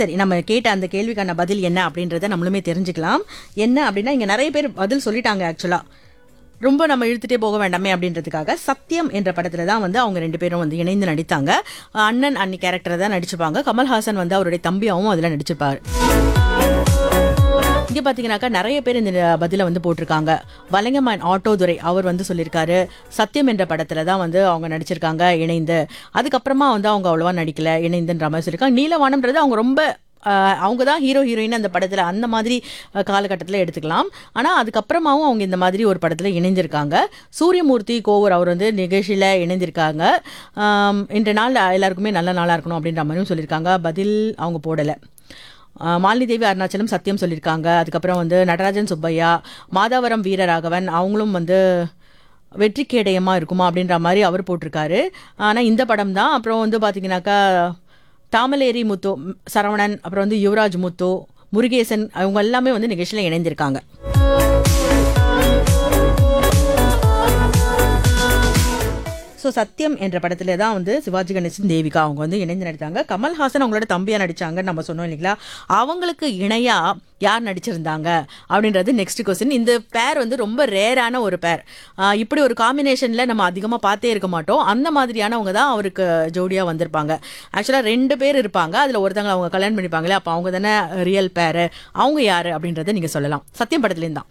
சரி நம்ம கேட்ட அந்த கேள்விக்கான பதில் என்ன அப்படின்றத நம்மளுமே தெரிஞ்சுக்கலாம் என்ன அப்படின்னா இங்க நிறைய பேர் பதில் சொல்லிட்டாங்க ஆக்சுவலா ரொம்ப நம்ம இழுத்துட்டே போக வேண்டாமே அப்படின்றதுக்காக சத்தியம் என்ற படத்துல தான் வந்து அவங்க ரெண்டு பேரும் வந்து இணைந்து நடித்தாங்க அண்ணன் அண்ணி கேரக்டரை தான் நடிச்சிருப்பாங்க கமல்ஹாசன் வந்து அவருடைய தம்பியாவும் அதுல நடிச்சிருப்பாரு இங்க பாத்தீங்கன்னாக்கா நிறைய பேர் இந்த பதில வந்து போட்டிருக்காங்க வலங்கமான் ஆட்டோதுரை அவர் வந்து சொல்லியிருக்காரு சத்தியம் என்ற படத்துல தான் வந்து அவங்க நடிச்சிருக்காங்க இணைந்து அதுக்கப்புறமா வந்து அவங்க அவ்வளவா நடிக்கல இணைந்துன்ற மாதிரி சொல்லியிருக்காங்க நீலவானம்ன்றது அவங்க ரொம்ப ஆஹ், அவங்க தான் ஹீரோ ஹீரோயின் அந்த படத்துல அந்த மாதிரி காலகட்டத்தில் எடுத்துக்கலாம் ஆனா அதுக்கப்புறமாவும் அவங்க இந்த மாதிரி ஒரு படத்துல இணைஞ்சிருக்காங்க சூரியமூர்த்தி கோவூர் அவர் வந்து நிகழ்ச்சியில இணைந்திருக்காங்க ஆம், இன்றைய நாள் எல்லாருக்குமே நல்ல நாளா இருக்கணும் அப்படின்ற மாதிரியும் சொல்லியிருக்காங்க பதில் அவங்க போடலை ஆஹ் மாலினி தேவி அருணாச்சலம் சத்தியம் சொல்லியிருக்காங்க அதுக்கப்புறம் வந்து நடராஜன் சுப்பையா மாதாவரம் வீரராகவன் அவங்களும் வந்து வெற்றி கேடயமா இருக்குமா அப்படின்ற மாதிரி அவர் போட்டிருக்காரு ஆனால் இந்த படம் தான் அப்புறம் வந்து பார்த்தீங்கன்னாக்கா தாமலேரி முத்து ம், சரவணன் அப்புறம் வந்து யுவராஜ் முத்து முருகேசன் அவங்க எல்லாமே வந்து நிகழ்ச்சியில் இணைந்திருக்காங்க ஸோ சத்தியம் என்ற படத்துல தான் வந்து சிவாஜி கணேசன் தேவிகா அவங்க வந்து இணைந்து நடித்தாங்க கமல்ஹாசன் அவங்களோட தம்பியா நடிச்சாங்கன்னு நம்ம சொன்னோம் இல்லைங்களா அவங்களுக்கு இணையா யார் நடிச்சிருந்தாங்க அப்படின்றது நெக்ஸ்ட் கொஸ்டின் இந்த பேர் வந்து ரொம்ப ரேரான ஒரு பேர் இப்படி ஒரு காம்பினேஷன்ல நம்ம அதிகமாக பார்த்தே இருக்க மாட்டோம் அந்த மாதிரியானவங்க தான் அவருக்கு ஜோடியா வந்திருப்பாங்க ஆக்சுவலாக ரெண்டு பேர் இருப்பாங்க அதில் ஒருத்தங்க அவங்க கல்யாணம் பண்ணிப்பாங்களே அப்போ அவங்க தானே ரியல் பேர் அவங்க யாரு அப்படின்றத நீங்க சொல்லலாம் சத்தியம் படத்துலேருந்து தான்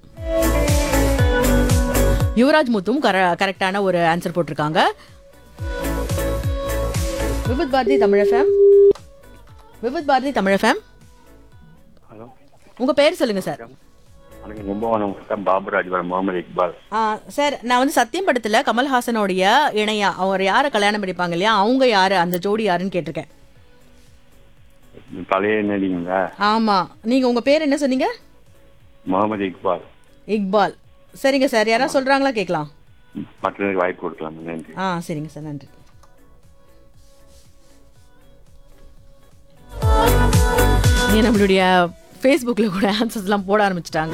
யுவராஜ் முத்தும் கர கரெக்டான ஒரு ஆன்சர் போட்டிருக்காங்க விபத் பாரதி தமிழ் எஃப்எம் விபத் பாரதி தமிழ் எஃப்எம் ஹலோ உங்க பேர் சொல்லுங்க சார் வணக்கம் கும்பகோணம் வட்டம் பாபுராஜ் வரம் முகமது இக்பால் சார் நான் வந்து சத்தியம் படத்துல கமல்ஹாசனுடைய இணையா அவர் யாரை கல்யாணம் பண்ணிப்பாங்க இல்லையா அவங்க யாரு அந்த ஜோடி யாருன்னு கேட்டிருக்கேன் பழைய நடிங்களா ஆமா நீங்க உங்க பேர் என்ன சொன்னீங்க முகமது இக்பால் இக்பால் சரிங்க சார் யாராவது சொல்றாங்களா கேட்கலாம் மற்றவருக்கு வாய்ப்பு கொடுக்கலாம் நன்றி ஆ சரிங்க சார் நன்றி நீ நம்மளுடைய ஃபேஸ்புக்கில் கூட ஆன்சர்ஸ்லாம் போட ஆரம்பிச்சிட்டாங்க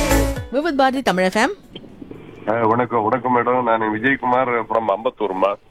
விவித் பாரதி தமிழ் எஃப்எம் வணக்கம் வணக்கம் மேடம் நான் விஜயகுமார் ஃப்ரம் அம்பத்தூர்மா